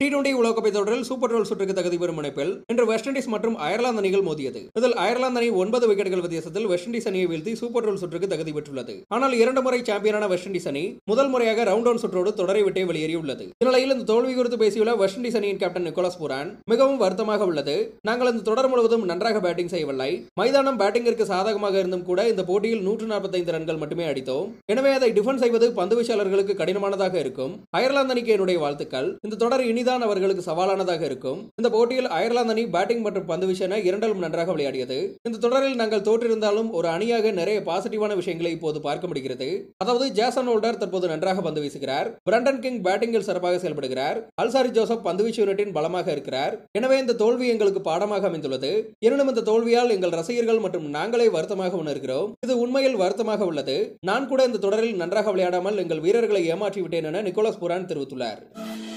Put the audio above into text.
T twenty உலகக்கோப்பை தொடரில் super twelve சுற்றுக்கு தகுதி பெறும் இணைப்பில் இன்று வெஸ்ட் இண்டீஸ் மற்றும் அயர்லாந்து அணிகள் மோதியது இதில் அயர்லாந்து அணி ஒன்பது விக்கெட்டுகள் வித்தியாசத்தில் வெஸ்ட் இண்டீஸ் அணியை வீழ்த்தி சூப்பர் டுவெல் சுற்றுக்கு தகுதி பெற்றுள்ளது ஆனால் இரண்டு முறை சாம்பியனான வெஸ்ட் இண்டீஸ் அணி முதல் முறையாக ரவுண்ட் டவுன் சுற்றோடு தொடரை விட்டே வெளியேறியுள்ளது இந்நிலையில் இந்த தோல்வி குறித்து பேசியுள்ள வெஸ்ட் இண்டீஸ் அணியின் கேப்டன் நிக்கோலஸ் புரான் மிகவும் வருத்தமாக உள்ளது நாங்கள் இந்த தொடர் முழுவதும் நன்றாக பேட்டிங் செய்யவில்லை மைதானம் பேட்டிங்கிற்கு சாதகமாக இருந்தும் கூட இந்த போட்டியில் நூற்று நாற்பத்தைந்து ரன்கள் மட்டுமே அடித்தோம் எனவே அதை டிஃபென்ஸ் செய்வது பந்து வீச்சாளர்களுக்கு கடினமானதாக இருக்கும் அயர்லாந்து அணிக்கு என்னுடைய வாழ்த்துக்கள் இந்த தொடர் இனிதான் அவர்களுக்கு சவாலானதாக இருக்கும் இந்த போட்டியில் அயர்லாந்து அணி பேட்டிங் மற்றும் பந்து வீச்சென இரண்டிலும் நன்றாக விளையாடியது இந்த தொடரில் நாங்கள் தோற்றிருந்தாலும் ஒரு அணியாக நிறைய பாசிட்டிவான விஷயங்களை இப்போது பார்க்க முடிகிறது அதாவது ஜேசன் ஹோல்டர் தற்போது நன்றாக பந்து வீசுகிறார் பிரண்டன் கிங் பேட்டிங்கில் சிறப்பாக செயல்படுகிறார் அல்சாரி ஜோசப் பந்துவீச்சு யூனிட்டின் பலமாக இருக்கிறார் எனவே இந்த தோல்வி எங்களுக்கு பாடமாக அமைந்துள்ளது எனினும் இந்த தோல்வியால் எங்கள் ரசிகர்கள் மற்றும் நாங்களே வருத்தமாக உணர்கிறோம் இது உண்மையில் வருத்தமாக உள்ளது நான் கூட இந்த தொடரில் நன்றாக விளையாடாமல் எங்கள் வீரர்களை ஏமாற்றி விட்டேன் என நிக்கோலஸ் புரான் தெரிவித்துள்ளார்